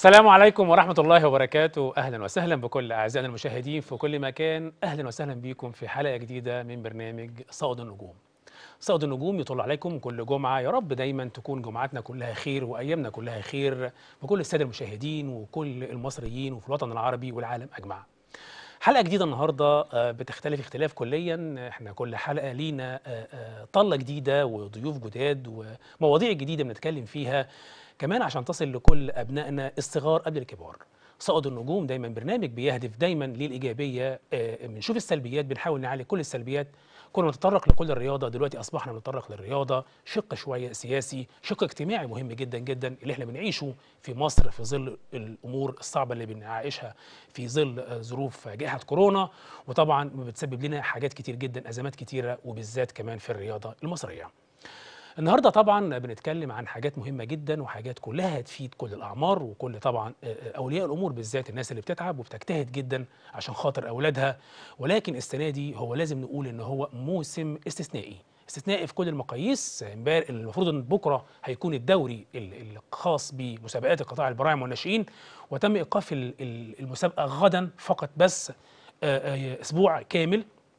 السلام عليكم ورحمة الله وبركاته أهلا وسهلا بكل أعزائنا المشاهدين في كل مكان أهلا وسهلا بكم في حلقة جديدة من برنامج صوت النجوم صوت النجوم يطل عليكم كل جمعة يا رب دايما تكون جمعتنا كلها خير وأيامنا كلها خير بكل السادة المشاهدين وكل المصريين وفي الوطن العربي والعالم أجمع حلقة جديدة النهاردة آه، بتختلف اختلاف كليا احنا كل حلقة لينا آه، آه، طلة جديدة وضيوف جداد ومواضيع جديدة بنتكلم فيها كمان عشان تصل لكل أبنائنا الصغار قبل الكبار صقد النجوم دايما برنامج بيهدف دايما للإيجابية آه، بنشوف السلبيات بنحاول نعالج كل السلبيات كنا نتطرق لكل الرياضة دلوقتي أصبحنا نتطرق للرياضة شق شوية سياسي شق اجتماعي مهم جدا جدا اللي احنا بنعيشه في مصر في ظل الأمور الصعبة اللي بنعيشها في ظل آه، ظروف جائحة كورونا وطبعا بتسبب لنا حاجات كتير جدا أزمات كتيرة وبالذات كمان في الرياضة المصرية النهارده طبعا بنتكلم عن حاجات مهمه جدا وحاجات كلها هتفيد كل الاعمار وكل طبعا اولياء الامور بالذات الناس اللي بتتعب وبتجتهد جدا عشان خاطر اولادها ولكن السنه دي هو لازم نقول ان هو موسم استثنائي استثنائي في كل المقاييس امبارح المفروض ان بكره هيكون الدوري ال- الخاص بمسابقات القطاع البراعم والناشئين وتم ايقاف ال- ال- المسابقه غدا فقط بس آه، آه، اسبوع كامل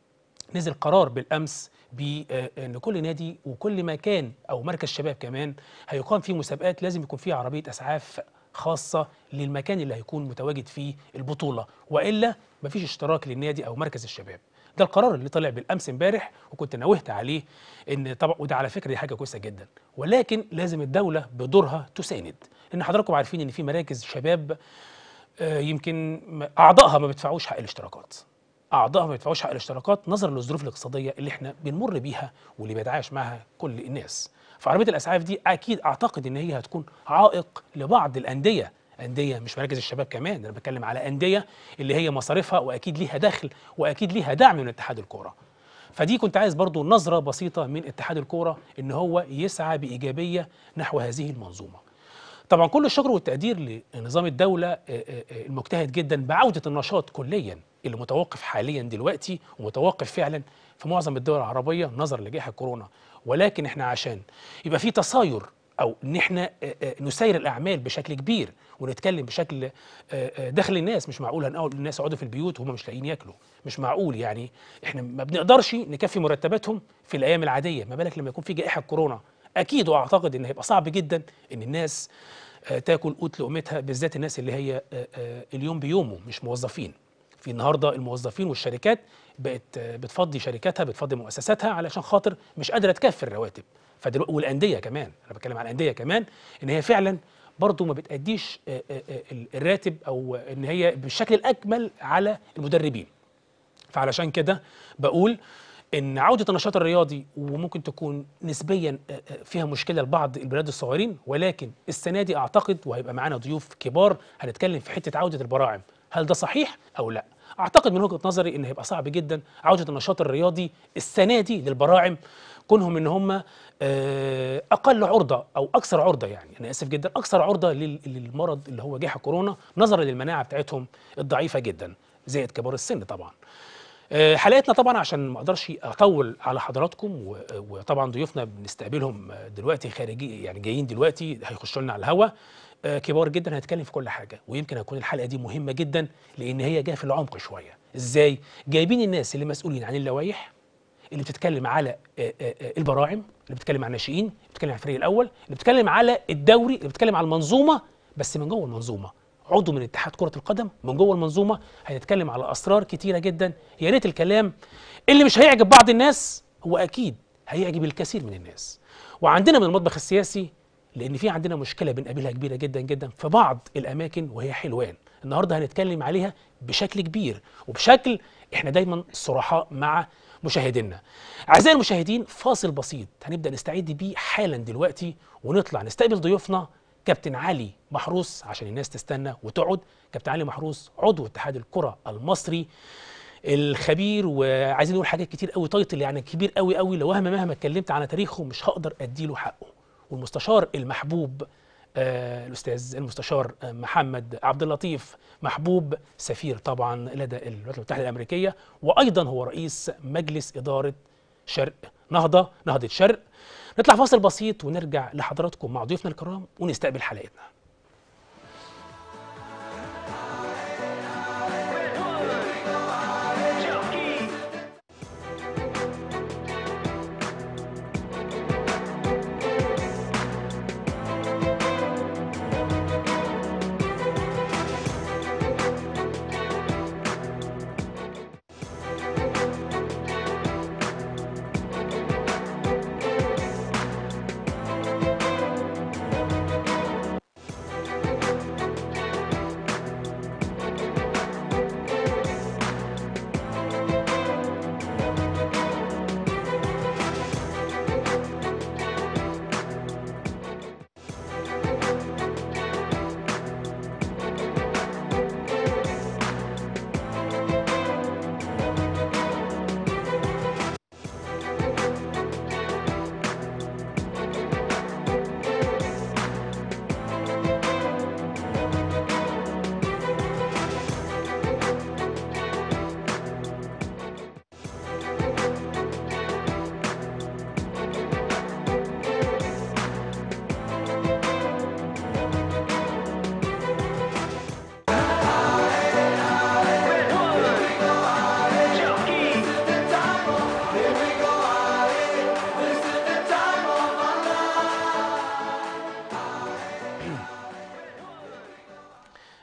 نزل قرار بالامس بان كل نادي وكل مكان او مركز شباب كمان هيقام فيه مسابقات لازم يكون فيه عربيه اسعاف خاصه للمكان اللي هيكون متواجد فيه البطوله والا مفيش اشتراك للنادي او مركز الشباب ده القرار اللي طلع بالامس امبارح وكنت نوهت عليه ان طبعا وده على فكره دي حاجه كويسه جدا ولكن لازم الدوله بدورها تساند لان حضراتكم عارفين ان في مراكز شباب آه، يمكن م- اعضائها ما بيدفعوش حق الاشتراكات اعضائها ما بيدفعوش حق الاشتراكات نظرا للظروف الاقتصاديه اللي احنا بنمر بيها واللي بيتعايش معاها كل الناس فعربيه الاسعاف دي اكيد اعتقد ان هي هتكون عائق لبعض الانديه انديه مش مراكز الشباب كمان انا بتكلم على انديه اللي هي مصاريفها واكيد ليها دخل واكيد ليها دعم من اتحاد الكوره فدي كنت عايز برضو نظره بسيطه من اتحاد الكوره ان هو يسعى بايجابيه نحو هذه المنظومه طبعا كل الشكر والتقدير لنظام الدولة آه، آه، آه، المجتهد جدا بعودة النشاط كليا اللي متوقف حاليا دلوقتي ومتوقف فعلا في معظم الدول العربية نظرا لجائحة كورونا ولكن احنا عشان يبقى في تصاير او ان احنا آه، آه، نسير الاعمال بشكل كبير ونتكلم بشكل آه، آه، داخل الناس مش معقول هنقول الناس يقعدوا في البيوت وهم مش لاقيين ياكلوا مش معقول يعني احنا ما بنقدرش نكفي مرتباتهم في الايام العاديه ما بالك لما يكون في جائحه كورونا اكيد واعتقد ان هيبقى صعب جدا ان الناس آه، تاكل قوت لقمتها بالذات الناس اللي هي آه، آه، اليوم بيومه مش موظفين في النهارده الموظفين والشركات بقت آه، بتفضي شركاتها بتفضي مؤسساتها علشان خاطر مش قادره تكفي الرواتب فدلوقتي والانديه كمان انا بتكلم على الانديه كمان ان هي فعلا برضو ما بتأديش آه، آه، آه، الراتب او ان هي بالشكل الاكمل على المدربين فعلشان كده بقول ان عوده النشاط الرياضي وممكن تكون نسبيا آه، آه، فيها مشكله لبعض البلاد الصغيرين ولكن السنه دي اعتقد وهيبقى معانا ضيوف كبار هنتكلم في حته عوده البراعم هل ده صحيح او لا اعتقد من وجهه نظري ان هيبقى صعب جدا عوده النشاط الرياضي السنه دي للبراعم كونهم ان هم آه، اقل عرضه او اكثر عرضه يعني انا اسف جدا اكثر عرضه لل- للمرض اللي هو جائحه كورونا نظرا للمناعه بتاعتهم الضعيفه جدا زائد كبار السن طبعا آه، حلقتنا طبعا عشان ما اقدرش اطول على حضراتكم و- وطبعا ضيوفنا بنستقبلهم آه، دلوقتي خارجي يعني جايين دلوقتي هيخشوا لنا على الهوا آه، كبار جدا هنتكلم في كل حاجه ويمكن هتكون الحلقه دي مهمه جدا لان هي جايه في العمق شويه ازاي جايبين الناس اللي مسؤولين عن اللوائح اللي بتتكلم على آه، آه، آه، البراعم اللي بتتكلم عن الناشئين اللي بتتكلم على الفريق الاول اللي بتتكلم على الدوري اللي بتتكلم على المنظومه بس من جوه المنظومه عضو من اتحاد كره القدم من جوه المنظومه هنتكلم على اسرار كتيره جدا يا ريت الكلام اللي مش هيعجب بعض الناس هو اكيد هيعجب الكثير من الناس وعندنا من المطبخ السياسي لان في عندنا مشكله بنقابلها كبيره جدا جدا في بعض الاماكن وهي حلوان النهارده هنتكلم عليها بشكل كبير وبشكل احنا دايما صرحاء مع مشاهدينا اعزائي المشاهدين فاصل بسيط هنبدا نستعد بيه حالا دلوقتي ونطلع نستقبل ضيوفنا كابتن علي محروس عشان الناس تستنى وتقعد كابتن علي محروس عضو اتحاد الكره المصري الخبير وعايزين نقول حاجات كتير قوي تايتل يعني كبير قوي قوي لو مهما مهما اتكلمت على تاريخه مش هقدر اديله حقه والمستشار المحبوب آه الاستاذ المستشار آه محمد عبد اللطيف محبوب سفير طبعا لدى الولايات المتحده الامريكيه وايضا هو رئيس مجلس اداره شرق نهضه نهضه شرق نطلع فاصل بسيط ونرجع لحضراتكم مع ضيوفنا الكرام ونستقبل حلقتنا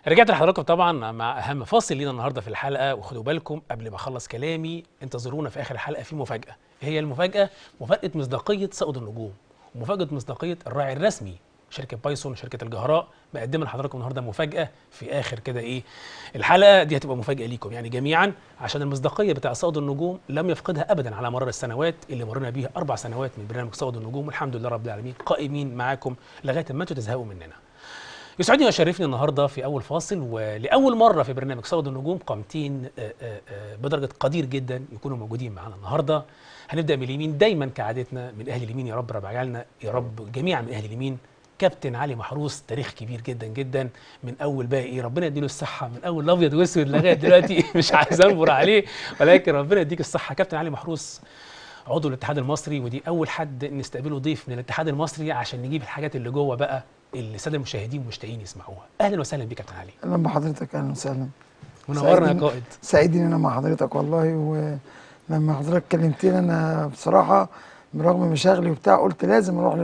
رجعت لحضراتكم طبعا مع اهم فاصل لينا النهارده في الحلقه وخدوا بالكم قبل ما اخلص كلامي انتظرونا في اخر الحلقه في مفاجاه إيه هي المفاجاه مفاجاه مصداقيه صقد النجوم ومفاجاه مصداقيه الراعي الرسمي شركه بايثون شركه الجهراء مقدمه لحضراتكم النهارده مفاجاه في اخر كده ايه الحلقه دي هتبقى مفاجاه ليكم يعني جميعا عشان المصداقيه بتاع صقد النجوم لم يفقدها ابدا على مر السنوات اللي مرينا بيها اربع سنوات من برنامج صقد النجوم والحمد لله رب العالمين قائمين معاكم لغايه ما انتوا تزهقوا مننا يسعدني ويشرفني النهارده في اول فاصل ولاول مره في برنامج صوت النجوم قامتين آه، آه، آه، بدرجه قدير جدا يكونوا موجودين معانا النهارده هنبدا من اليمين دايما كعادتنا من اهل اليمين يا رب رب عجلنا يا رب جميعا من اهل اليمين كابتن علي محروس تاريخ كبير جدا جدا من اول بقى ايه ربنا يديله الصحه من اول الابيض واسود لغايه دلوقتي مش عايز انبر عليه ولكن ربنا يديك الصحه كابتن علي محروس عضو الاتحاد المصري ودي اول حد نستقبله ضيف من الاتحاد المصري عشان نجيب الحاجات اللي جوه بقى اللي الساده المشاهدين مشتاقين يسمعوها اهلا وسهلا بيك كابتن علي اهلا بحضرتك اهلا وسهلا منورنا يا سعيد- قائد سعيد ان انا مع حضرتك والله ولما حضرتك كلمتني انا بصراحه برغم مشاغلي وبتاع قلت لازم اروح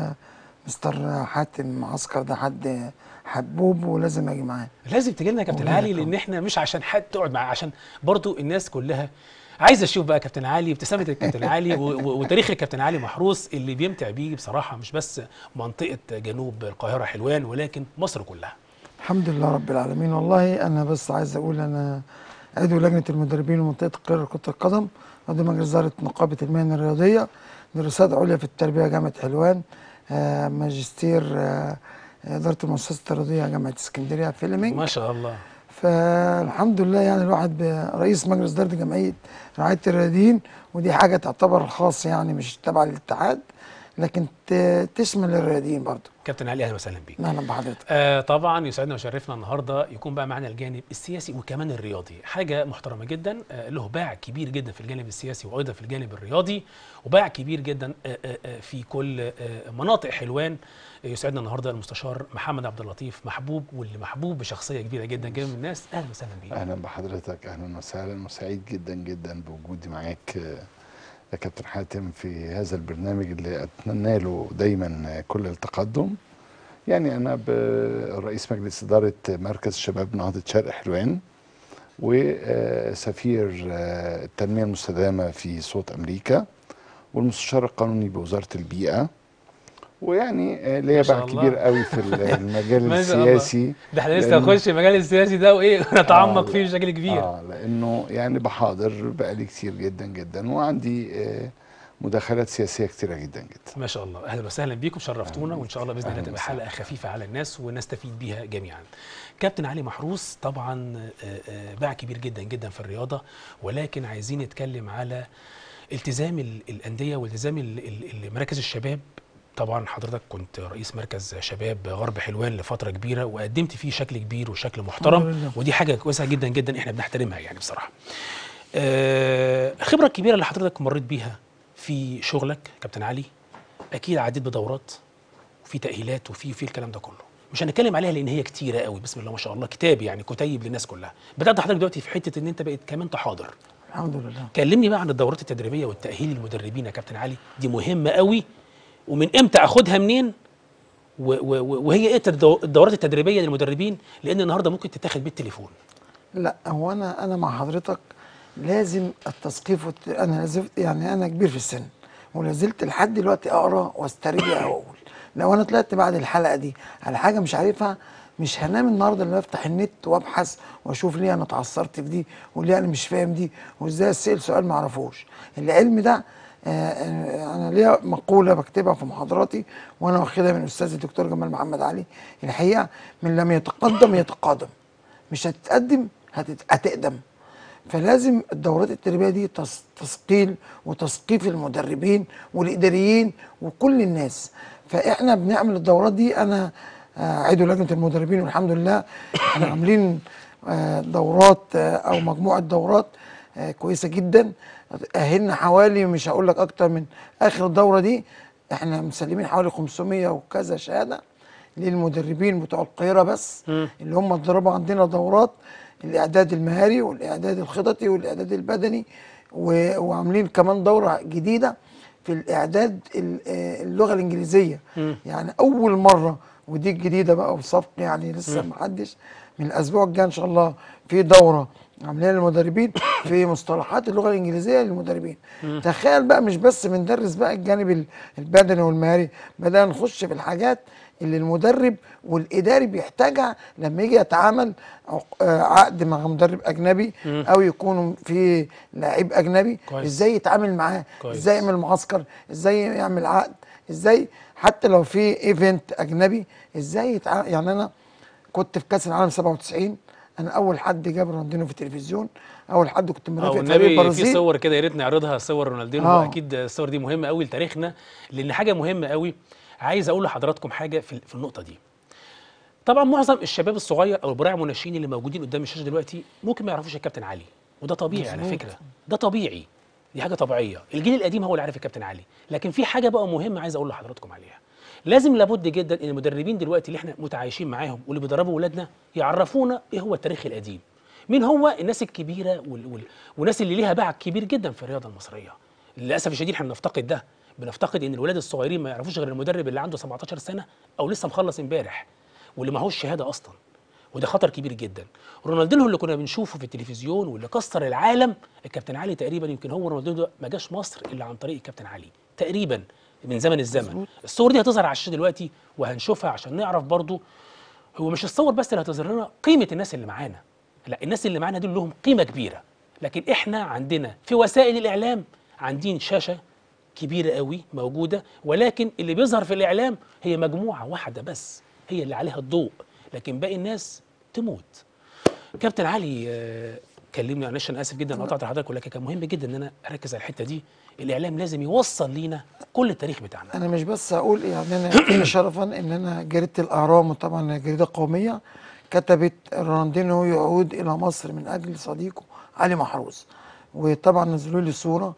للمستر حاتم معسكر ده حد حبوب ولازم اجي معاه لازم تجي لنا يا كابتن والله علي طبعا. لان احنا مش عشان حد تقعد معاه عشان برضو الناس كلها عايزه اشوف بقى كابتن علي ابتسامه الكابتن علي و- و- وتاريخ الكابتن علي محروس اللي بيمتع بيه بصراحه مش بس منطقه جنوب القاهره حلوان ولكن مصر كلها الحمد لله رب العالمين والله انا بس عايز اقول انا عضو لجنه المدربين لمنطقه القاهره كره القدم عضو مجلس اداره نقابه المهن الرياضيه دراسات عليا في التربيه جامعه حلوان آه، ماجستير آه، اداره المؤسسات الرياضيه جامعه اسكندريه فيلمينج ما شاء الله فالحمد لله يعني الواحد ب- رئيس مجلس اداره جمعيه رعايه الرياضيين ودي حاجه تعتبر خاص يعني مش تبع الاتحاد لكن ت- تشمل الرياضيين برضه كابتن علي اهلا وسهلا بيك اهلا بحضرتك آه طبعا يسعدنا ويشرفنا النهارده يكون بقى معنا الجانب السياسي وكمان الرياضي حاجه محترمه جدا آه له باع كبير جدا في الجانب السياسي وايضا في الجانب الرياضي وباع كبير جدا آه آه آه في كل آه مناطق حلوان آه يسعدنا النهارده المستشار محمد عبد اللطيف محبوب واللي محبوب بشخصيه كبيره جدا جدا من الناس اهلا وسهلا بيك اهلا بحضرتك اهلا وسهلا وسعيد جدا جدا بوجودي معاك آه، يا كابتن حاتم في هذا البرنامج اللي اتمنى له دايما آه، كل التقدم يعني انا ب- رئيس مجلس اداره مركز شباب نهضه شرق حلوان وسفير آه، التنميه المستدامه في صوت امريكا والمستشار القانوني بوزاره البيئه ويعني آه، ليا ما شاء باع الله. كبير قوي في المجال ما شاء الله. السياسي ده احنا لسه لأن- هنخش المجال السياسي ده وايه ونتعمق آه، فيه بشكل كبير اه لانه يعني بحاضر بقالي كتير جدا جدا وعندي آه مداخلات سياسيه كتيره جدا جدا ما شاء الله اهلا وسهلا بيكم شرفتونا أهلا وان شاء الله باذن الله أهلا تبقى وسهلا. حلقه خفيفه على الناس ونستفيد بيها جميعا. كابتن علي محروس طبعا آه، آه، باع كبير جدا جدا في الرياضه ولكن عايزين نتكلم على التزام ال- الانديه والتزام ال- ال- ال- مراكز الشباب طبعا حضرتك كنت رئيس مركز شباب غرب حلوان لفتره كبيره وقدمت فيه شكل كبير وشكل الحمد محترم لله. ودي حاجه كويسه جدا جدا احنا بنحترمها يعني بصراحه. آه، الخبره الكبيره اللي حضرتك مريت بيها في شغلك كابتن علي اكيد عديت بدورات وفي تاهيلات وفي في الكلام ده كله مش هنتكلم عليها لان هي كتيره قوي بسم الله ما شاء الله كتاب يعني كتيب للناس كلها بدات حضرتك دلوقتي في حته ان انت بقيت كمان تحاضر الحمد لله كلمني بقى عن الدورات التدريبيه والتاهيل للمدربين يا كابتن علي دي مهمه قوي ومن امتى اخدها منين و- و- و- وهي ايه التدو- الدورات التدريبيه للمدربين لان النهارده ممكن تتاخد بالتليفون لا هو انا انا مع حضرتك لازم التثقيف والت... انا لازلت يعني انا كبير في السن ولا زلت لحد دلوقتي اقرا واسترجع واقول لو انا طلعت بعد الحلقه دي على حاجه مش عارفها مش هنام النهارده لما افتح النت وابحث واشوف ليه انا اتعثرت في دي وليه انا مش فاهم دي وازاي اسال سؤال ما اعرفوش العلم ده آه، آه، انا ليا مقوله بكتبها في محاضراتي وانا واخدها من استاذ الدكتور جمال محمد علي الحقيقه من لم يتقدم يتقادم مش هتتقدم هتت- هتقدم فلازم الدورات التدريبيه دي تس- تثقيل وتثقيف المدربين والاداريين وكل الناس فاحنا بنعمل الدورات دي انا آه، عضو لجنه المدربين والحمد لله احنا عاملين آه، دورات آه، او مجموعه دورات آه، كويسه جدا اهلنا حوالي مش هقول لك اكتر من اخر الدوره دي احنا مسلمين حوالي 500 وكذا شهاده للمدربين بتوع القاهره بس اللي هم اتدربوا عندنا دورات الاعداد المهاري والاعداد الخططي والاعداد البدني و- وعاملين كمان دوره جديده في الاعداد ال- آه، اللغه الانجليزيه يعني اول مره ودي الجديده بقى وصفق يعني لسه ما حدش من الاسبوع الجاي ان شاء الله في دوره عاملينها للمدربين في مصطلحات اللغه الانجليزيه للمدربين تخيل بقى مش بس بندرس بقى الجانب ال- البدني والمهاري بدأنا نخش في الحاجات اللي المدرب والاداري بيحتاجها لما يجي يتعامل عق- آه، عقد مع مدرب اجنبي او يكون في لعيب اجنبي كويس. ازاي يتعامل معاه كويس. ازاي يعمل معسكر ازاي يعمل عقد ازاي حتى لو في ايفنت اجنبي ازاي يتع... يعني انا كنت في كاس العالم 97 انا اول حد جاب رونالدينو في التلفزيون اول حد كنت اه مرافق فريق والنبي في البرازيل صور كده يا ريت نعرضها صور رونالدينو آه. اكيد الصور دي مهمه قوي لتاريخنا لان حاجه مهمه قوي عايز اقول لحضراتكم حاجه في في النقطه دي طبعا معظم الشباب الصغير او البراعم والناشئين اللي موجودين قدام الشاشه دلوقتي ممكن ما يعرفوش الكابتن علي وده طبيعي على مظبوط. فكره ده طبيعي دي حاجه طبيعيه الجيل القديم هو اللي عارف الكابتن علي لكن في حاجه بقى مهمه عايز اقول لحضراتكم عليها لازم لابد جدا ان المدربين دلوقتي اللي احنا متعايشين معاهم واللي بيدربوا اولادنا يعرفونا ايه هو التاريخ القديم مين هو الناس الكبيره وال... وال... والناس اللي ليها باع كبير جدا في الرياضه المصريه للاسف الشديد احنا بنفتقد ده بنفتقد ان الولاد الصغيرين ما يعرفوش غير المدرب اللي عنده 17 سنه او لسه مخلص امبارح واللي معهوش شهاده اصلا وده خطر كبير جدا رونالدينو اللي كنا بنشوفه في التلفزيون واللي كسر العالم الكابتن علي تقريبا يمكن هو رونالدينو ده ما جاش مصر الا عن طريق الكابتن علي تقريبا من زمن الزمن مظبوط. الصور دي هتظهر على الشاشه دلوقتي وهنشوفها عشان نعرف برضو هو مش الصور بس اللي هتظهر لنا قيمه الناس اللي معانا لا الناس اللي معانا دول لهم قيمه كبيره لكن احنا عندنا في وسائل الاعلام عندين شاشه كبيره قوي موجوده ولكن اللي بيظهر في الاعلام هي مجموعه واحده بس هي اللي عليها الضوء لكن باقي الناس تموت كابتن علي آه، كلمني معلش انا اسف جدا قطعت حضرتك ولكن كان مهم جدا ان انا اركز على الحته دي الاعلام لازم يوصل لينا كل التاريخ بتاعنا انا مش بس اقول يعني انا يكفيني شرفا ان انا جريده الاهرام وطبعا جريده قوميه كتبت رونالدينو يعود الى مصر من اجل صديقه علي محروس وطبعا نزلوا لي صوره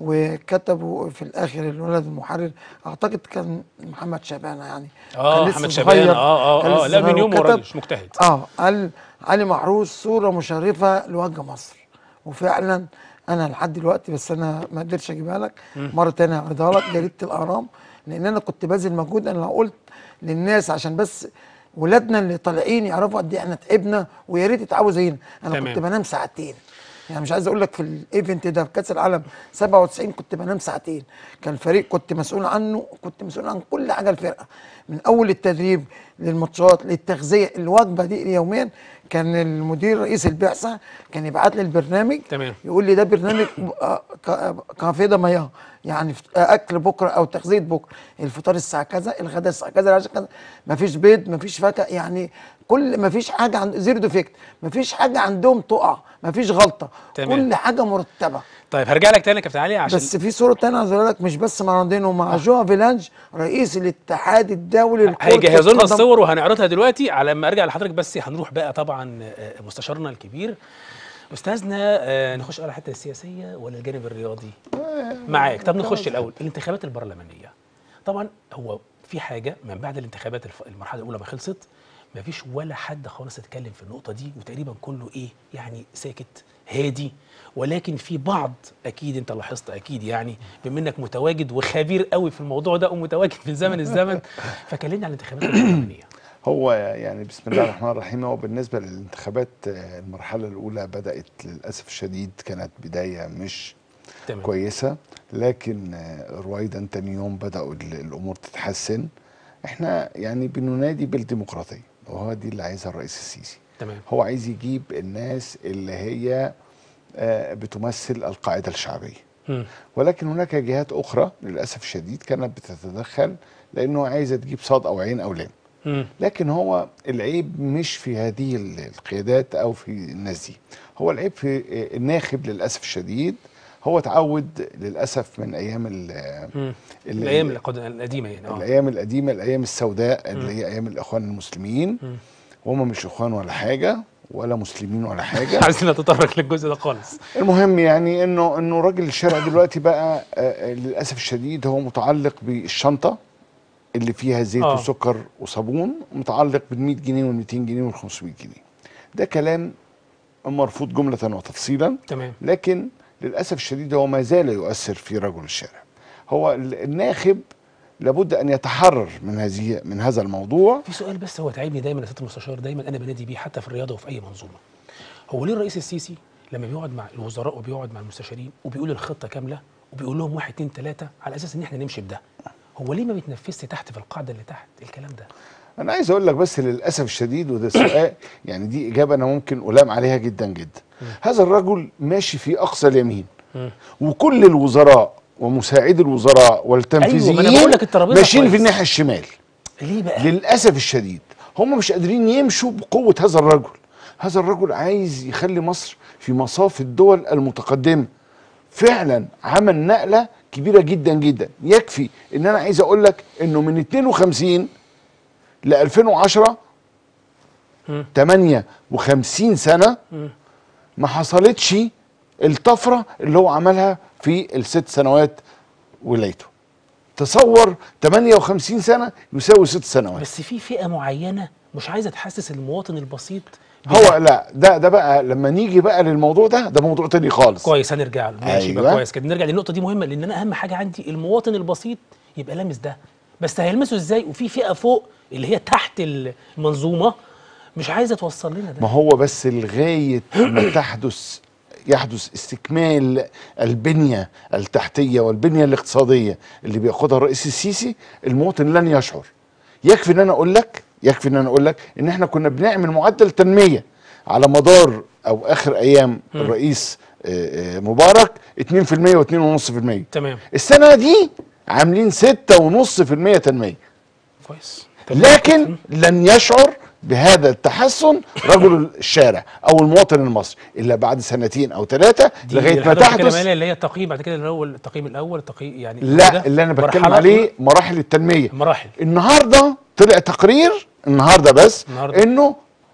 وكتبوا في الاخر الولد المحرر اعتقد كان محمد شبانه يعني اه كان لسه محمد صغير، شبان اه كان اه اه لسه لا صغير من يوم وكتب- وراجل مش مجتهد اه قال علي محروس صوره مشرفه لوجه مصر وفعلا انا لحد دلوقتي بس انا ما قدرتش اجيبها لك مره تانية اعرضها لك جريده الاهرام لان انا كنت باذل مجهود انا لو قلت للناس عشان بس ولادنا اللي طالعين يعرفوا قد ايه احنا تعبنا ويا ريت يتعبوا زينا انا تمام. كنت بنام ساعتين يعني مش عايز اقول لك في الايفنت ده في كاس العالم 97 كنت بنام ساعتين كان فريق كنت مسؤول عنه كنت مسؤول عن كل حاجه الفرقه من اول التدريب للماتشات للتغذيه الوجبه دي يوميا كان المدير رئيس البعثه كان يبعت لي البرنامج تمام. يقول لي ده برنامج آه، ك- كافيه ده مياه يعني فت- اكل بكره او تغذيه بكره الفطار الساعه كذا الغداء الساعه كذا العشاء كذا مفيش بيض مفيش فاكهه يعني كل مفيش حاجه عند زيرو ديفكت مفيش حاجه عندهم تقع مفيش غلطه تمام. كل حاجه مرتبه طيب هرجع لك تاني يا كابتن علي عشان بس في صوره تانية عايز اقول لك مش بس مع رونالدينو مع جوا فيلانج رئيس الاتحاد الدولي لكرة هيجهزوا لنا القدم. الصور وهنعرضها دلوقتي على ما ارجع لحضرتك بس هنروح بقى طبعا آه، مستشارنا الكبير استاذنا آه، نخش على الحته السياسيه ولا الجانب الرياضي معاك طب نخش الاول الانتخابات البرلمانيه طبعا هو في حاجه من بعد الانتخابات الف- المرحله الاولى ما خلصت ما فيش ولا حد خالص اتكلم في النقطه دي وتقريبا كله ايه يعني ساكت هادي ولكن في بعض اكيد انت لاحظت اكيد يعني بما انك متواجد وخبير قوي في الموضوع ده ومتواجد من زمن الزمن فكلمني عن الانتخابات البرلمانيه هو يعني بسم الله الرحمن الرحيم هو بالنسبة للانتخابات آه، المرحلة الأولى بدأت للأسف الشديد كانت بداية مش تمام كويسة لكن آه، رويدا تاني يوم بدأوا ال- الأمور تتحسن احنا يعني بننادي بالديمقراطية وهو دي اللي عايزها الرئيس السيسي تمام هو عايز يجيب الناس اللي هي آه، بتمثل القاعدة الشعبية مم. ولكن هناك جهات أخرى للأسف الشديد كانت بتتدخل لأنه عايزة تجيب صاد أو عين أو لام مم. لكن هو العيب مش في هذه ال- القيادات او في الناس دي هو العيب في الناخب للاسف الشديد هو تعود للاسف من ايام ال- مم. ال- الايام القد- القديمه يعني اه الايام القديمه الايام السوداء اللي هي ايام الاخوان المسلمين مم. وهم مش اخوان ولا حاجه ولا مسلمين ولا حاجه عايزين نتطرق للجزء ده خالص المهم يعني انه انه راجل الشارع دلوقتي بقى آه، آه، للاسف الشديد هو متعلق بالشنطه اللي فيها زيت آه. آه. وسكر وصابون متعلق بال 100 جنيه وال 200 جنيه وال 500 جنيه ده كلام مرفوض جمله وتفصيلا تمام لكن للاسف الشديد هو ما زال يؤثر في رجل الشارع هو ال- الناخب لابد ان يتحرر من هذه من هذا الموضوع في سؤال بس هو تعبني دايما يا سياده المستشار دايما انا بنادي بيه حتى في الرياضه وفي اي منظومه هو ليه الرئيس السيسي لما بيقعد مع الوزراء وبيقعد مع المستشارين وبيقول الخطه كامله وبيقول لهم واحد اتنين تلاته على اساس ان احنا نمشي بده هو ليه ما بيتنفذش تحت في القاعده اللي تحت الكلام ده انا عايز اقول لك بس للاسف الشديد وده سؤال يعني دي اجابه انا ممكن الام عليها جدا جدا هذا الرجل ماشي في اقصى اليمين وكل الوزراء ومساعدي الوزراء والتنفيذيين أيوة، ما أنا بقول لك الترابيزة ماشيين في كويس. الناحيه الشمال ليه بقى للاسف الشديد هم مش قادرين يمشوا بقوه هذا الرجل هذا الرجل عايز يخلي مصر في مصاف الدول المتقدمه فعلا عمل نقله كبيره جدا جدا يكفي ان انا عايز اقول لك انه من 52 ل 2010 مم. 58 سنه مم. ما حصلتش الطفره اللي هو عملها في الست سنوات ولايته تصور 58 سنه يساوي ست سنوات بس في فئه معينه مش عايزه تحسس المواطن البسيط هو لا ده ده بقى لما نيجي بقى للموضوع ده ده موضوع تاني خالص كويس هنرجع له ماشي يبقى أيوة. كويس كده نرجع للنقطه دي مهمه لان انا اهم حاجه عندي المواطن البسيط يبقى لامس ده بس هيلمسه ازاي وفي فئه فوق اللي هي تحت المنظومه مش عايزه توصل لنا ده ما هو بس لغايه ما تحدث يحدث استكمال البنيه التحتيه والبنيه الاقتصاديه اللي بياخدها الرئيس السيسي المواطن لن يشعر يكفي ان انا اقول لك يكفي ان انا اقول لك ان احنا كنا بنعمل معدل تنميه على مدار او اخر ايام الرئيس آه، آه، مبارك 2% و2.5% تمام السنه دي عاملين 6.5% تنميه كويس لكن لن يشعر بهذا التحسن رجل الشارع او المواطن المصري الا بعد سنتين او ثلاثه دي لغايه ما الحاجة اللي بتتكلم تحدث عليها اللي هي التقييم بعد كده اللي هو التقييم الاول التقييم يعني كده لا اللي انا بتكلم مرحلة- عليه مراحل التنميه مراحل النهارده طلع تقرير النهارده بس النهاردة. انه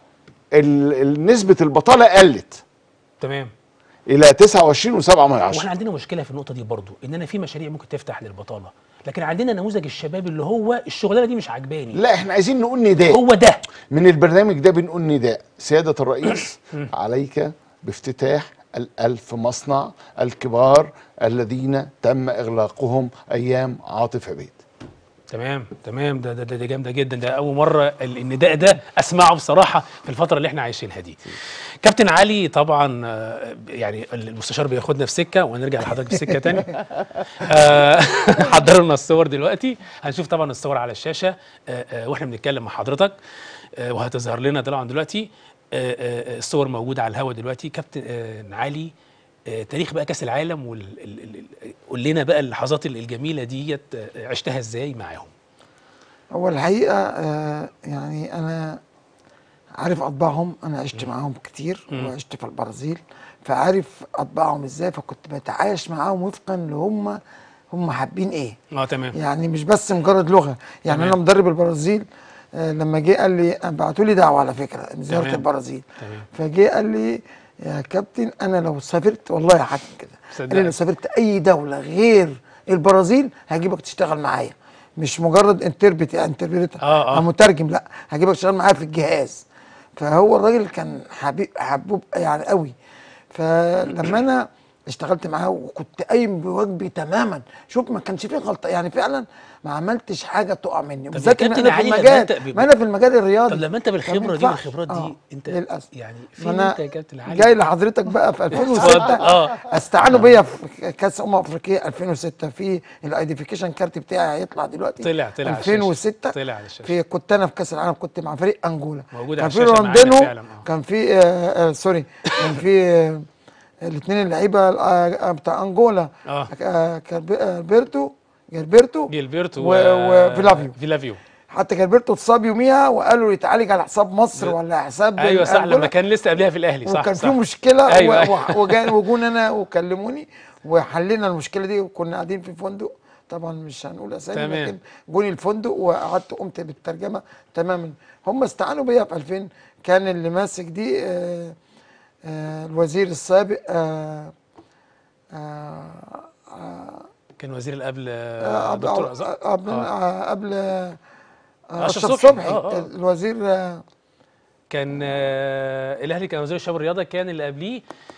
ال- ال- نسبه البطاله قلت تمام الى 29 و7 من واحنا عشرة عندنا مشكله في النقطه دي برضو ان انا في مشاريع ممكن تفتح للبطاله لكن عندنا نموذج الشباب اللي هو الشغلانه دي مش عجباني لا احنا عايزين نقول نداء هو ده من البرنامج ده بنقول نداء سيادة الرئيس عليك بافتتاح الألف مصنع الكبار الذين تم إغلاقهم أيام عاطف عبيد تمام تمام ده ده ده, ده جامده جدا ده اول مره ال- النداء ده اسمعه بصراحه في الفتره اللي احنا عايشينها دي كابتن علي طبعا آه، يعني المستشار بياخدنا في سكه وهنرجع لحضرتك في سكه تاني آه، حضروا لنا الصور دلوقتي هنشوف طبعا الصور على الشاشه آه، آه، واحنا بنتكلم مع حضرتك آه، وهتظهر لنا طبعا دلوقتي آه، آه، الصور موجوده على الهواء دلوقتي كابتن آه، علي آه، تاريخ بقى كاس العالم وال... ال- ال- ال- قول لنا بقى اللحظات ال- الجميله ديت آه، عشتها ازاي معاهم هو الحقيقه آه يعني انا عارف اطباعهم انا عشت معاهم كتير مم. وعشت في البرازيل فعارف اطباعهم ازاي فكنت بتعايش معاهم وفقا لهم هم حابين ايه اه تمام يعني مش بس مجرد لغه يعني تمام. انا مدرب البرازيل آه، لما جه قال لي بعتوا لي دعوه على فكره زياره تمام. البرازيل تمام فجه قال لي يا كابتن انا لو سافرت والله يا حاكم كده قال لي لو صدقني. سافرت اي دوله غير البرازيل هجيبك تشتغل معايا مش مجرد انتربت انتربريتر آه، آه. مترجم لا هجيبك تشتغل معايا في الجهاز فهو الراجل كان حبيب حبوب يعني قوي فلما انا اشتغلت معاه وكنت قايم بواجبي تماما شوف ما كانش فيه غلطه يعني فعلا ما عملتش حاجه تقع مني يا بالذات ان كابتن انا في علي، لما أنت المجال ب- ما انا في المجال الرياضي طب لما انت بالخبره فما دي ينفعش. والخبرات دي آه، انت للاسف يعني ما فين انا انت يا كابتن علي جاي لحضرتك بقى في اتفضل. 2006 اه استعانوا بيا في كاس امم افريقيا 2006 في الايدنتيفيكيشن كارت بتاعي هيطلع دلوقتي طلع طلع على الشاشة. 2006 طلع على الشاشه في كنت انا في كاس العالم كنت مع فريق انجولا موجود كان على في الشاشة معانا روندينو فعلا، آه. كان في آه آه سوري كان في آه الاثنين اللعيبه آه بتاع انجولا اه آه كان البرتو جilberto جيلبرتو و- وفيلافيو. فيلافيو حتى جilberto اتصاب يوميها وقالوا له يتعالج على حساب مصر ولا حساب ايوه صح أنجولا. لما كان لسه قبلها في الاهلي صح وكان صح في مشكله أيوة، و- أيوة. و- وجا- وجون انا وكلموني وحلينا المشكله دي وكنا قاعدين في فندق طبعا مش هنقول اسامي تمام. لكن جوني الفندق وقعدت قمت بالترجمه تماما هم استعانوا بيا في 2000 كان اللي ماسك دي آه آه الوزير السابق آه آه كان وزير اللي قبل آه، آه، قبل دكتور أزهر. قبل آه. آه، قبل آه، أشرف اشرف صبحي. صبحي آه، آه. الوزير آه، كان آه، الاهلي كان وزير الشباب والرياضه كان اللي قبليه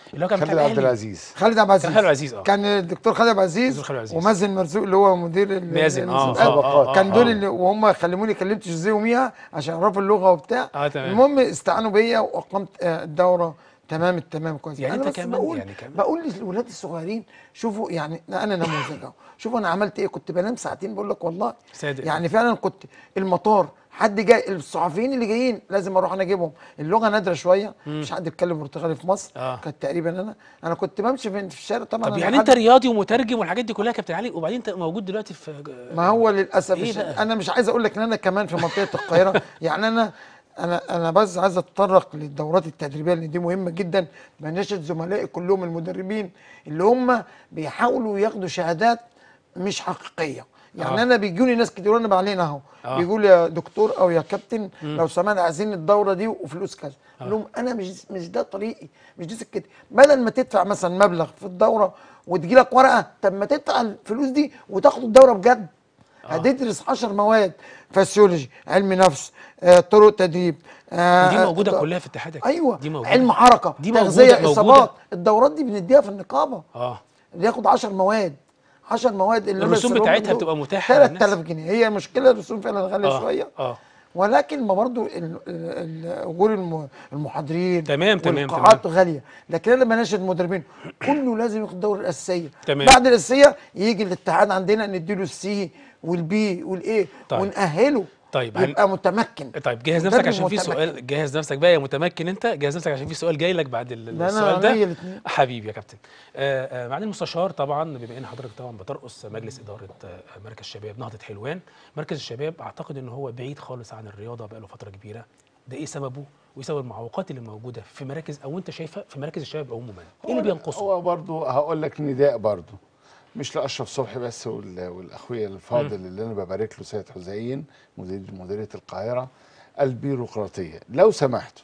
اللي هو كان خالد بتاع عبد الأهلي. العزيز خالد عبد العزيز كان خالد عبد العزيز، اه. كان الدكتور خالد عبد العزيز دكتور خالد عبد العزيز. ومازن مرزوق اللي هو مدير ال- مازن، اه، المسابقات. اه، اه، كان اه، دول اه. اللي وهم خلوني كلمت جوزيه وميها عشان يعرفوا اللغه وبتاع اه، تمام. المهم استعانوا بيا واقمت آه، الدوره تمام التمام كويس يعني أنا انت بس كمان- بقول يعني كمان. بقول للولاد الصغيرين شوفوا يعني انا نموذج اهو شوفوا انا عملت ايه كنت بنام ساعتين بقول لك والله صادق. يعني فعلا كنت المطار حد جاي الصحفيين اللي جايين لازم اروح انا اجيبهم اللغه نادره شويه مش حد يتكلم برتغالي في مصر آه. كانت تقريبا انا انا كنت بمشي في في الشارع طبعا طب أنا يعني حد- انت رياضي ومترجم والحاجات دي كلها يا كابتن علي وبعدين انت موجود دلوقتي في ما هو للاسف إيه مش بقى؟ انا مش عايز اقول لك ان انا كمان في منطقه القاهره يعني انا انا انا بس عايز اتطرق للدورات التدريبيه لان دي مهمه جدا بناشد زملائي كلهم المدربين اللي هم بيحاولوا ياخدوا شهادات مش حقيقيه يعني آه. انا بيجوني ناس كتير وانا بعلن اهو آه. بيقول يا دكتور او يا كابتن لو سمحنا عايزين الدوره دي وفلوس كذا اقول لهم انا مش مش ده طريقي مش دي سكتي بدل ما تدفع مثلا مبلغ في الدوره وتجي لك ورقه طب ما تدفع الفلوس دي وتاخد الدوره بجد هتدرس 10 مواد فسيولوجي علم نفس آه، طرق تدريب آه، دي موجوده آه، كلها في اتحادك ايوه دي موجوده علم حركه دي تغذيه موجودة- موجودة. اصابات الدورات دي بنديها في النقابه اه بياخد 10 مواد 10 مواد اللي الرسوم هم بتاعتها يسيبوهم بتبقى متاحة للناس. 3000 جنيه هي المشكله الرسوم فعلا غاليه اه شويه اه ولكن ما برضو ال- ال- ال- اجور الم- المحاضرين تمام، تمام، والقاعات غاليه لكن انا بناشد المدربين كله لازم ياخد الدوره الاساسيه تمام. بعد الاساسيه يجي الاتحاد عندنا نديله السي والبي والايه طيب. ونأهله طيب، هن- يبقى متمكن طيب جهز مدرب نفسك عشان في متمكن. سؤال جهز نفسك بقى يا متمكن انت جهز نفسك عشان في سؤال جاي لك بعد ال- ده أنا السؤال ده عينيا الاتنين. حبيبي يا كابتن آه آه معالي المستشار طبعا بما ان حضرتك طبعا بترأس مجلس اداره آه مركز شباب نهضه حلوان مركز الشباب اعتقد ان هو بعيد خالص عن الرياضه بقى له فتره كبيره ده ايه سببه وايه سبب المعوقات اللي موجوده في مراكز او انت شايفها في مراكز الشباب عموما ايه اللي بينقصه هو برضه هقول لك نداء برضه مش لاشرف صبحي بس وال- والاخويا الفاضل اللي انا ببارك له سيد حسين مدير مديريه القاهره البيروقراطيه لو سمحتوا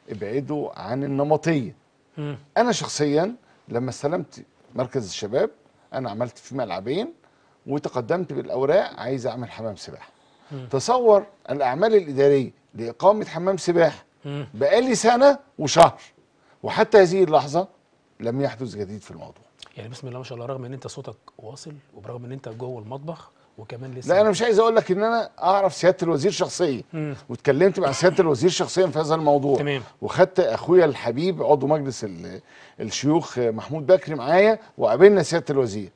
ابعدوا عن النمطيه مم. انا شخصيا لما استلمت مركز الشباب انا عملت في ملعبين وتقدمت بالاوراق عايز اعمل حمام سباحه تصور الاعمال الاداريه لاقامه حمام سباحه مم. بقالي سنه وشهر وحتى هذه اللحظه لم يحدث جديد في الموضوع يعني بسم الله ما شاء الله رغم ان انت صوتك واصل وبرغم ان انت جوه المطبخ وكمان لسه لا انا مش عايز اقول لك ان انا اعرف سياده الوزير شخصيا مم. واتكلمت مع سياده الوزير شخصيا في هذا الموضوع تمام. وخدت اخويا الحبيب عضو مجلس ال- الشيوخ محمود بكري معايا وقابلنا سياده الوزير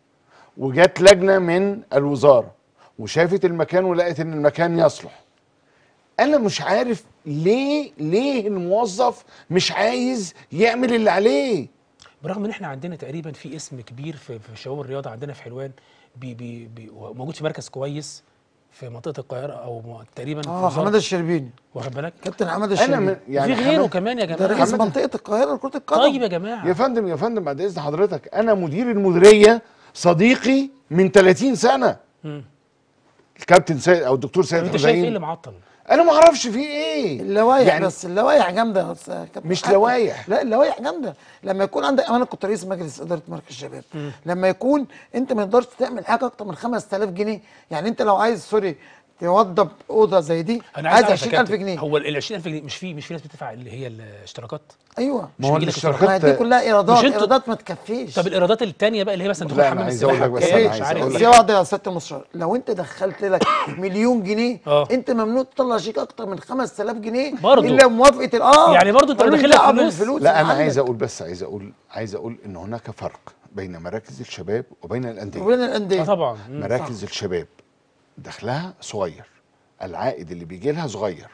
وجات لجنه من الوزاره وشافت المكان ولقت ان المكان يصلح انا مش عارف ليه ليه الموظف مش عايز يعمل اللي عليه برغم ان احنا عندنا تقريبا في اسم كبير في, في شباب الرياضه عندنا في حلوان بي بي بي موجود في مركز كويس في منطقه القاهره او م- تقريبا في اه وزارة- حماده الشربيني واخد بالك كابتن حماده انا الشربيني من يعني في غيره حماد- كمان يا ده جماعه رئيس حمادة- منطقه القاهره لكره القدم طيب يا جماعه يا فندم يا فندم بعد اذن حضرتك انا مدير المديريه صديقي من 30 سنه مم. الكابتن سيد او الدكتور طب سيد انت شايف ايه اللي حسين معطل انا ما اعرفش فيه ايه اللوايح يعني بس اللوايح جامده يا أستاذ كابتن مش حاتم. لوايح. لا اللوايح جامده لما يكون عندك انا كنت رئيس مجلس اداره مركز الشباب لما يكون انت ما تقدرش تعمل حاجه اكتر من 5000 جنيه يعني انت لو عايز سوري توضب اوضه زي دي انا عايز عايز اعرف يا 20000 كابتن، جنيه هو ال 20000 جنيه مش في مش في ناس بتدفع اللي هي الاشتراكات ايوه ما هو بيجيلك الاشتراكات ما دي كلها ايرادات مش انتوا- ايرادات ما تكفيش طب الايرادات الثانيه بقى اللي هي مثلا لا، دخول أنا حمام عايز أقول السباحه لك بس بكام، أنا مش عايز عارف أقول بس لك. يا ايه واحده يا سياده المستشار لو انت دخلت لك مليون جنيه اه. انت ممنوع تطلع شيك اكتر من 5000 جنيه برضه. الا موافقه الاه يعني برضه انت ملوش داخل لك دعوة فلوس. بالفلوس لا اللي انا عندك. عايز اقول بس عايز اقول عايز اقول ان هناك فرق بين مراكز الشباب وبين الانديه وبين اه الانديه طبعا مم. مراكز الشباب دخلها صغير العائد اللي بيجي لها صغير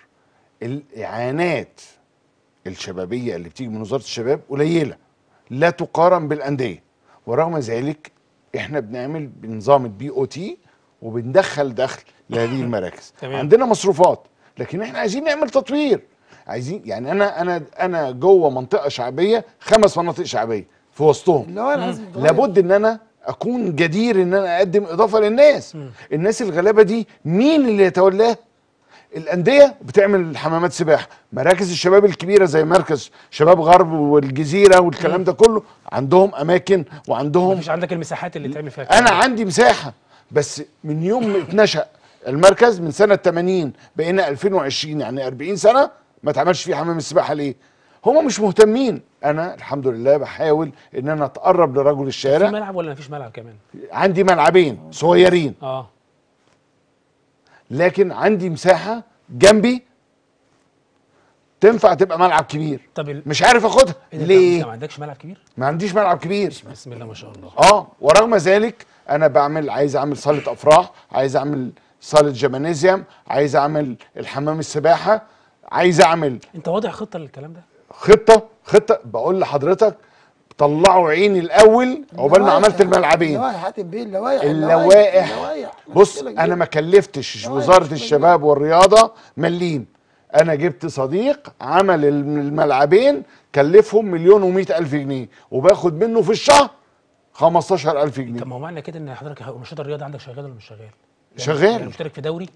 الاعانات الشبابيه اللي بتيجي من وزاره الشباب قليله لا تقارن بالانديه ورغم ذلك احنا بنعمل بنظام البي او تي وبندخل دخل لهذه المراكز تمام. عندنا مصروفات لكن احنا عايزين نعمل تطوير عايزين يعني انا انا انا جوه منطقه شعبيه خمس مناطق شعبيه في وسطهم اللي هو لازم تغير. لابد ان انا اكون جدير ان انا اقدم اضافه للناس الناس الغلابه دي مين اللي يتولاها الانديه بتعمل حمامات سباحه مراكز الشباب الكبيره زي مركز شباب غرب والجزيره والكلام ده كله عندهم اماكن وعندهم مفيش عندك المساحات اللي تعمل فيها الكلام انا ده. عندي مساحه بس من يوم ما اتنشأ المركز من سنه 80 بقينا 2020 يعني 40 سنه ما اتعملش فيه حمام السباحه ليه هم مش مهتمين انا الحمد لله بحاول ان انا اتقرب لرجل في الشارع ملعب ولا مفيش ملعب كمان عندي ملعبين صغيرين اه لكن عندي مساحه جنبي تنفع تبقى ملعب كبير طب ال... مش عارف اخدها إيه ده، أنت- ليه أنت ما عندكش ملعب كبير ما عنديش ملعب كبير بسم الله ما شاء الله اه ورغم ذلك انا بعمل عايز اعمل صاله افراح عايز اعمل صاله جمانيزيوم عايز اعمل الحمام السباحه عايز اعمل انت واضع خطه للكلام ده خطه خطه بقول لحضرتك طلعوا عيني الاول عقبال ما عملت الملعبين اللوائح حاتم بيه اللوائح اللوائح اللوائح بص مشكلة انا كبيرة. ما كلفتش لوائح وزاره مشكلة الشباب والرياضه مليم انا جبت صديق عمل الملعبين كلفهم مليون ومئة الف جنيه وباخد منه في الشهر 15000 جنيه طب ما هو معنى كده ان حضرتك نشاط الرياضه عندك شغال ولا مش شغال؟ يعني- شغال. يعني مشترك في دوري؟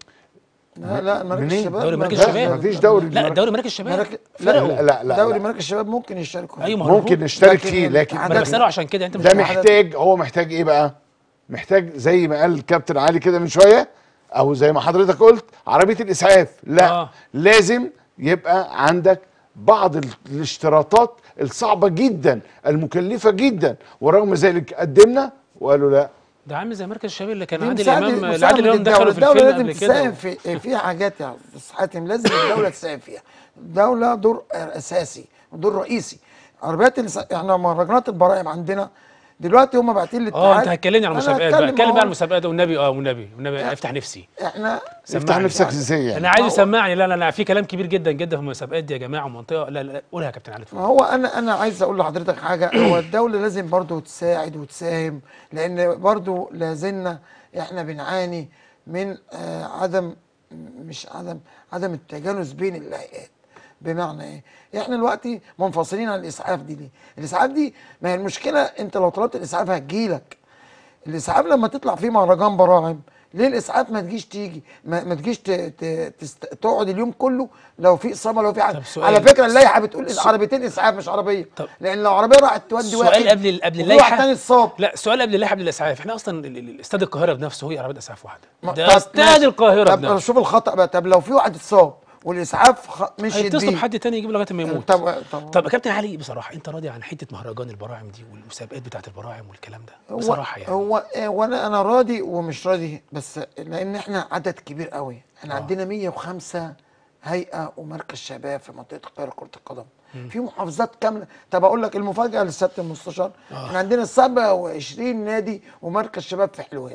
لا لا مراكز منين؟ الشباب دوري ما- مراكز لا، الشباب. مفيش دوري لا المراكز- دوري مراكز الشباب مراكز لا فرقوا لا لا, لا, دوري لا. مراكز الشباب ممكن يشتركوا ايوه ما هو ممكن المفروض. نشترك لكن فيه لكن الاتحاد- ما انا بساله عشان كده انت مش ده معاك. محتاج هو محتاج ايه بقى محتاج زي ما قال الكابتن علي كده من شويه او زي ما حضرتك قلت عربيه الاسعاف لا آه. آه. لازم يبقى عندك بعض ال- الاشتراطات الصعبه جدا المكلفه جدا ورغم ذلك قدمنا وقالوا لا ده عامل زي مركز الشباب اللي كان دي عادل مساعدة- امام اللي مساعدة عادل امام الدولة. دخلوا في الدولة الفيلم لازم قبل تساهم كده في في حاجات يا استاذ حاتم لازم الدولة تساهم فيها الدولة دور اساسي ودور رئيسي عربيات الس- احنا مهرجانات البراعم عندنا دلوقتي هم باعتين للاتحاد اه انت هتكلمني عن أنا المسابقات بقى هتكلم اتكلم بقى أهو. عن المسابقات والنبي اه والنبي والنبي افتح نفسي احنا افتح سمعني. نفسك ازاي يعني انا عايز ما هو- يسمعني لا لا لا في كلام كبير جدا جدا في المسابقات دي يا جماعه ومنطقه لا لا لا، قولها يا كابتن علي ما هو انا انا عايز اقول لحضرتك حاجه هو الدوله لازم برضو تساعد وتساهم لان برضو لازلنا احنا بنعاني من آه عدم مش عدم عدم التجانس بين الهيئات بمعنى ايه احنا دلوقتي منفصلين عن الاسعاف دي ليه الاسعاف دي ما هي المشكله انت لو طلبت الاسعاف هتجيلك الاسعاف لما تطلع فيه مهرجان براعم ليه الاسعاف ما تجيش تيجي ما, ما تجيش ت... ت... تست... تقعد اليوم كله لو في اصابه لو في حاجه طب سؤال. على فكره اللائحه بتقول عربيتين اسعاف مش عربيه طب. لان لو عربيه راحت تودي سؤال واحد قبل قبل وفي اللائحه واحد تاني اتصاب لا سؤال قبل اللائحه قبل الاسعاف احنا اصلا ال- ال- استاد القاهره بنفسه هو عربيه اسعاف واحده ما- ده طب استاد ماشي. القاهره طب بنفسه شوف الخطا بقى طب لو في واحد اتصاب والاسعاف خ... مش هيتصل بحد تاني يجيب لغايه ما يموت طب طب, طب يا كابتن علي بصراحه انت راضي عن حته مهرجان البراعم دي والمسابقات بتاعت البراعم والكلام ده هو بصراحه يعني هو آه، وانا انا راضي ومش راضي بس لان احنا عدد كبير قوي احنا آه. عندنا 105 هيئه ومركز شباب في منطقه القاهره كره القدم في محافظات كامله طب اقول لك المفاجاه للسياده المستشار احنا عندنا 27 نادي ومركز شباب في حلوان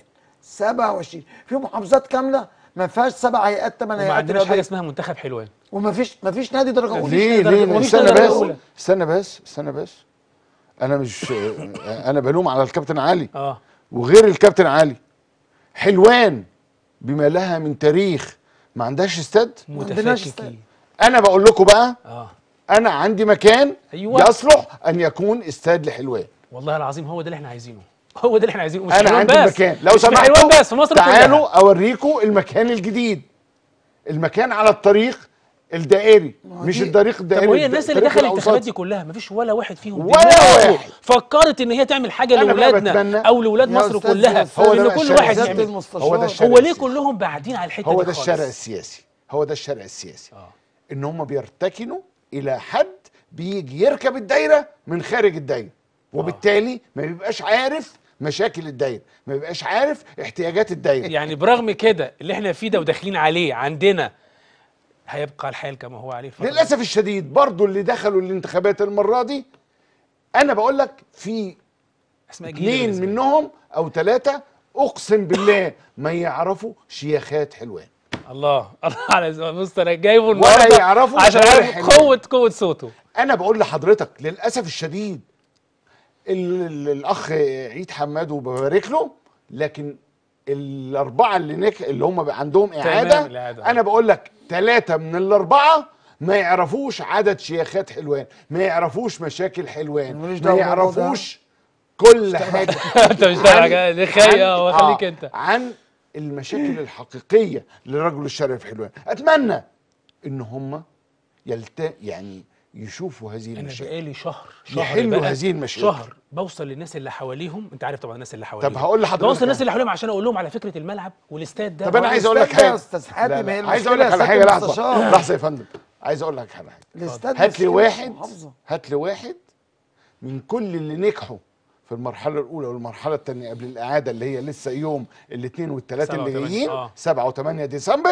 27 في محافظات كامله ما فيهاش سبع هيئات ثمان وما هيئات عندناش حاجه رياضيه اسمها منتخب حلوان وما فيش ما فيش نادي درجه اولى ليه درجة- ليه ومفيش استنى درجة بس أولى. استنى بس استنى بس انا مش انا بلوم على الكابتن علي اه وغير الكابتن علي حلوان بما لها من تاريخ ما عندهاش استاد عندناش متفككين استاد. انا بقول لكم بقى اه انا عندي مكان أيوة. يصلح ان يكون استاد لحلوان والله العظيم هو ده اللي احنا عايزينه هو ده اللي احنا عايزينه مش انا حلوان عندي بس مكان لو مش في سمحتوا حلوان بس في مصر تعالوا كلها اوريكم المكان الجديد المكان على الطريق الدائري ما مش دي- الطريق طب الدائري وهي الناس اللي الطريق دخلت الانتخابات الأوسطي. دي كلها مفيش ولا واحد فيهم ولا دماغه واحد. فكرت ان هي تعمل حاجه أنا بقى لولادنا بتمنى- او لولاد يا مصر أستاذ- كلها يا أستاذ هو ده ان بقى كل الشارع واحد السياسي. يعمل المستشار. هو ده الشارع هو ليه السياسي. كلهم بعدين على الحته هو دي ده خالص؟ الشارع السياسي هو ده الشارع السياسي اه ان هم بيرتكنوا الى حد بيجي يركب الدايره من خارج الدايره وبالتالي ما بيبقاش عارف مشاكل الدايره ما بيبقاش عارف احتياجات الدايره يعني برغم كده اللي احنا فيه ده وداخلين عليه عندنا هيبقى الحال كما هو عليه الفترة دي. للاسف الشديد برضو اللي دخلوا الانتخابات المره دي انا بقول لك في اسماء جديده اثنين بالنسبة لي. منهم او ثلاثه اقسم بالله ما يعرفوا شياخات حلوان الله الله على بص انا جايبه ولا النهارده يعرفوا عشان غير عارف حلوان. قوه قوه صوته انا بقول لحضرتك للاسف الشديد ال- ال- الاخ عيد حماد وببارك له لكن الاربعه اللي نك... اللي هم بقى عندهم اعاده الإعادة. انا بقول لك ثلاثه من الاربعه ما يعرفوش عدد شيخات حلوان ما يعرفوش مشاكل حلوان ماليش ما دعوة بالموضوع ده. يعرفوش كل حاجه انت مش داري حاجه دي خيا وخليك آه، انت عن المشاكل الحقيقيه لرجل الشارع في حلوان اتمنى ان هم يلت يعني يشوفوا هذه انا المشاكل بقالي شهر شهر يحلوا بقى هذه المشاكل. شهر بوصل للناس اللي حواليهم انت عارف طبعا الناس اللي حواليهم هقول لحضرتك بوصل للناس حاجة. اللي حواليهم عشان اقول لهم على فكره الملعب والاستاد ده طب انا هو عايز اقول لك الأستاذ ده يا حاجه أستاذ حاتم، لا، لا، هي عايز اقول المشكلة لك يا على سيادة حاجه لحظه المستشار. لحظه يا فندم عايز اقول لك على حاجه الاستاد هات مش لي في واحد محافظة. هات لي واحد من كل اللي نجحوا في المرحله الاولى والمرحله الثانيه قبل الاعاده اللي هي لسه يوم الاثنين والثلاثه سبعة اللي وتمانية، جايين آه. 7 و8 ديسمبر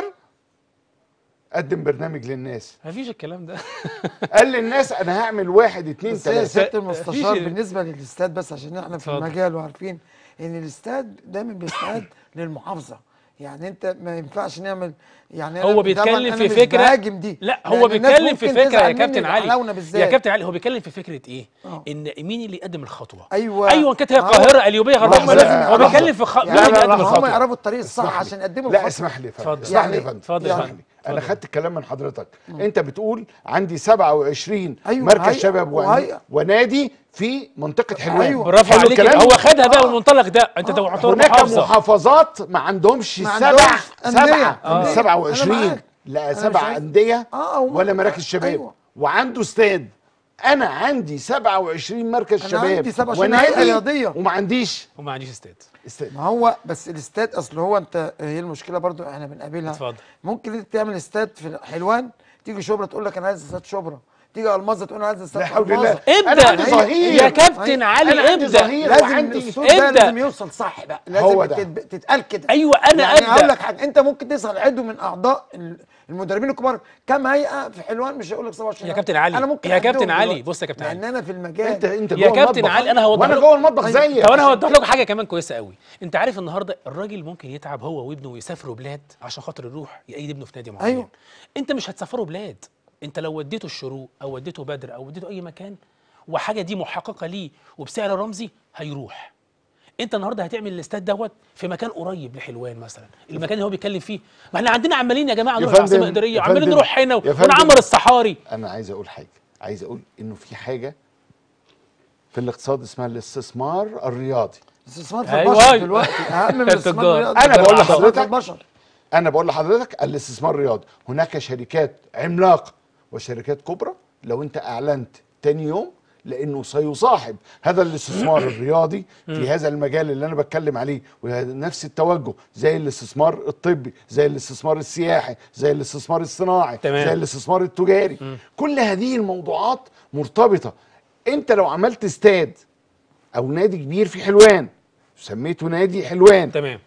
قدم برنامج للناس مفيش الكلام ده قال للناس انا هعمل واحد اتنين بس هي تلاته سياده المستشار مفيش- بالنسبه للاستاد بس عشان احنا في اتفضل. المجال وعارفين ان الاستاد دايما بيستعد للمحافظه يعني انت ما ينفعش نعمل يعني أنا هو طبعاً بيتكلم أنا في مش فكره بهاجم دي لا لأن هو الناس بيتكلم في ممكن فكره تزعل يا كابتن مني علي بحلاونا بالذات. يا كابتن علي هو بيتكلم في فكره ايه آه. ان مين اللي يقدم الخطوه ايوه ايوه كانت هي ما هو- القاهره اليوبيه غربيه لحظة، هم لازم هو لحظة. بيتكلم في خ... مين يعني اللي يقدم هم الخطوه يعرفوا الطريق الصح اسمح لي. عشان يقدموا لا الخطوة. اسمح لي يا فندم اتفضل. اسمح لي يا يعني- فندم اتفضل يا اسمح فندم. لي انا اتفضل. خدت الكلام من حضرتك انت بتقول عندي 27 أيوة، مركز هيئة شباب ون- وهيئة. ونادي في منطقه حلوان أيوة. برافو حلو عليك الكلام؟ هو خدها بقى آه. بالمنطلق ده انت آه. تعتبر هناك محافظه محافظات ما عندهمش ما سبع عندهمش أندية. سبعة آه. من أنا 27 معاك. لا أنا سبع شايف- أندية آه، هم- ولا مراكز شباب أيوة. وعنده استاد أنا عندي 27 مركز أنا شباب عندي 27 هيئة ونادي رياضية. وما عنديش وما عنديش استاد استاد ما هو بس الاستاد اصل هو انت هي المشكله برضو احنا بنقابلها اتفضل. ممكن انت تعمل استاد في حلوان تيجي شبرا تقول لك انا عايز استاد شبرا تيجي الماظه تقول انا عايز استاد لا حول ألماظة. الله. أنا ابدا عندي ظهير. يا كابتن أيوة. علي أنا عندي ابدا ظهير. لازم وعندي- الصوت ده ابدأ. لازم يوصل صح بقى لازم هو ده. تت- تتقال كده ايوه انا يعني ابدا هقول لك حاجه انت ممكن تسال عضو من اعضاء ال- المدربين الكبار كم هيئه في حلوان مش هيقول لك 27 يا كابتن علي، انا ممكن يا كابتن أعدهم علي، دلوقتي. بص يا كابتن علي. لان انا في المجال أنت أنت يا جوه كابتن المطبخ. علي، أنا هوضح وأنا لك- جوه المطبخ أيوة. زيك طب انا هوضح لكم حاجه كمان كويسه قوي انت عارف النهارده الراجل ممكن يتعب هو وابنه ويسافروا بلاد عشان خاطر يروح يأيد ابنه في نادي معين أيوة. انت مش هتسافره بلاد انت لو وديته الشروق او وديته بدر او وديته اي مكان وحاجه دي محققه ليه وبسعر رمزي هيروح انت النهارده هتعمل الاستاد دوت في مكان قريب لحلوان مثلا المكان اللي هو بيتكلم فيه ما احنا عندنا عمالين يا جماعه نروح فندم، العاصمه الاداريه يا وعمالين فندم، نروح هنا يا فندم. ونعمر الصحاري أنا عايز أقول حاجة عايز أقول إنه في حاجة في الاقتصاد اسمها الاستثمار الرياضي الاستثمار في أيوة، البشر أيوة. دلوقتي اهم من الاستثمار التجار. الرياضي. أنا بقول الاستثمار لحضرتك- في البشر انا بقول لحضرتك الاستثمار الرياضي هناك شركات عملاقه وشركات كبرى لو انت اعلنت تاني يوم لانه سيصاحب هذا الاستثمار الرياضي في هذا المجال اللي انا بتكلم عليه ونفس التوجه زي الاستثمار الطبي زي الاستثمار السياحي زي الاستثمار الصناعي تمام. زي الاستثمار التجاري كل هذه الموضوعات مرتبطه انت لو عملت استاد او نادي كبير في حلوان سميته نادي حلوان تمام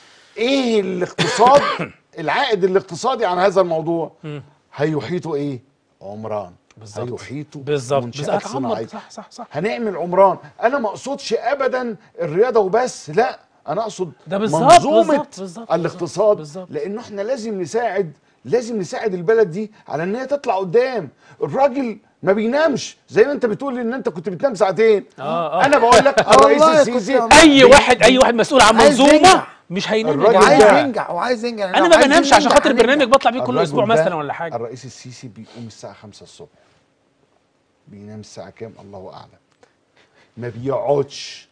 ايه الاقتصاد العائد الاقتصادي عن هذا الموضوع مم. هيحيطه ايه عمران بالظبط. هيحيطه بالظبط منشآت بالظبط. هتعمر. صناعيه صح صح صح هنعمل عمران انا ما اقصدش ابدا الرياضه وبس لا انا اقصد ده بالظبط، منظومه بالظبط، بالظبط، الاقتصاد بالظبط. لانه احنا لازم نساعد لازم نساعد البلد دي على ان هي تطلع قدام الراجل ما بينامش زي ما انت بتقول ان انت كنت بتنام ساعتين آه، آه. انا بقول لك الرئيس والله كنت السيسي بعمل- اي واحد اي واحد مسؤول عن عايز منظومه ينجح. مش هينام يا الراجل جماعه وعايز ده- ينجح وعايز ينجح انا ما بنامش عشان خاطر البرنامج بطلع بيه كل الراجل اسبوع ده مثلا ولا حاجه الرئيس السيسي بيقوم الساعة 5 الصبح بينام الساعة كام الله أعلم ما بيقعدش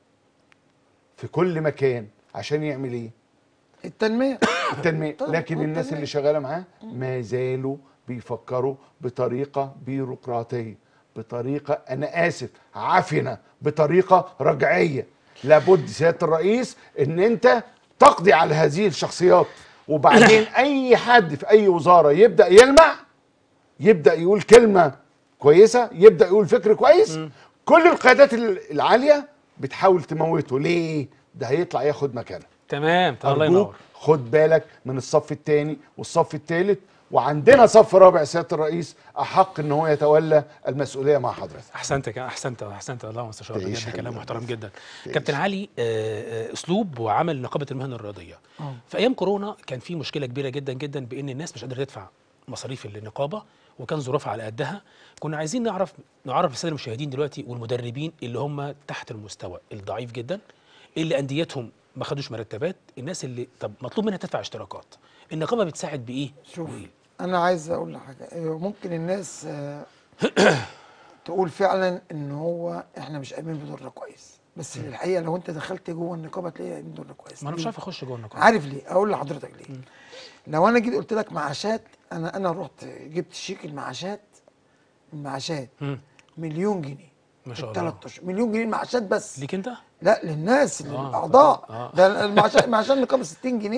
في كل مكان عشان يعمل ايه التنميه التنمية طبعاً، لكن الناس والتنمية. اللي شغالة معاه ما زالوا بيفكروا بطريقة بيروقراطية بطريقة أنا آسف عفنة بطريقة رجعية لابد سيادة الرئيس إن أنت تقضي على هذه الشخصيات وبعدين أي حد في أي وزارة يبدأ يلمع يبدأ يقول كلمة كويسة يبدأ يقول فكر كويس كل القيادات العالية بتحاول تموته ليه؟ ده هيطلع ياخد مكانه تمام الله أرجوك ينور خد بالك من الصف الثاني والصف الثالث وعندنا صف رابع سياده الرئيس احق ان هو يتولى المسؤوليه مع حضرتك احسنت يا- احسنت احسنت الله مستشار تعيش بجد كلام حبيبي. محترم جدا تعيش. كابتن علي آه، آه، اسلوب وعمل نقابه المهن الرياضيه في ايام كورونا كان في مشكله كبيره جدا جدا بان الناس مش قادره تدفع مصاريف النقابه وكان ظروفها على قدها كنا عايزين نعرف نعرف الساده المشاهدين دلوقتي والمدربين اللي هم تحت المستوى الضعيف جدا اللي انديتهم ما خدوش مرتبات الناس اللي طب مطلوب منها تدفع اشتراكات النقابه بتساعد بايه شوف وإيه؟ انا عايز اقول لك حاجه إيه، ممكن الناس آه، تقول فعلا ان هو احنا مش قايمين بدورنا كويس بس الحقيقه لو انت دخلت جوه النقابه تلاقي قايمين بدورنا كويس ما انا مش ليه؟ عارف اخش جوه النقابه عارف ليه اقول لحضرتك ليه لو انا جيت قلت لك معاشات انا انا رحت جبت شيك المعاشات المعاشات مم. مليون جنيه ما شاء ثلاث الله اشهر مليون جنيه معاشات بس ليك انت لا للناس آه، للاعضاء آه. ده المعاشات معاشات النقابه 60 جنيه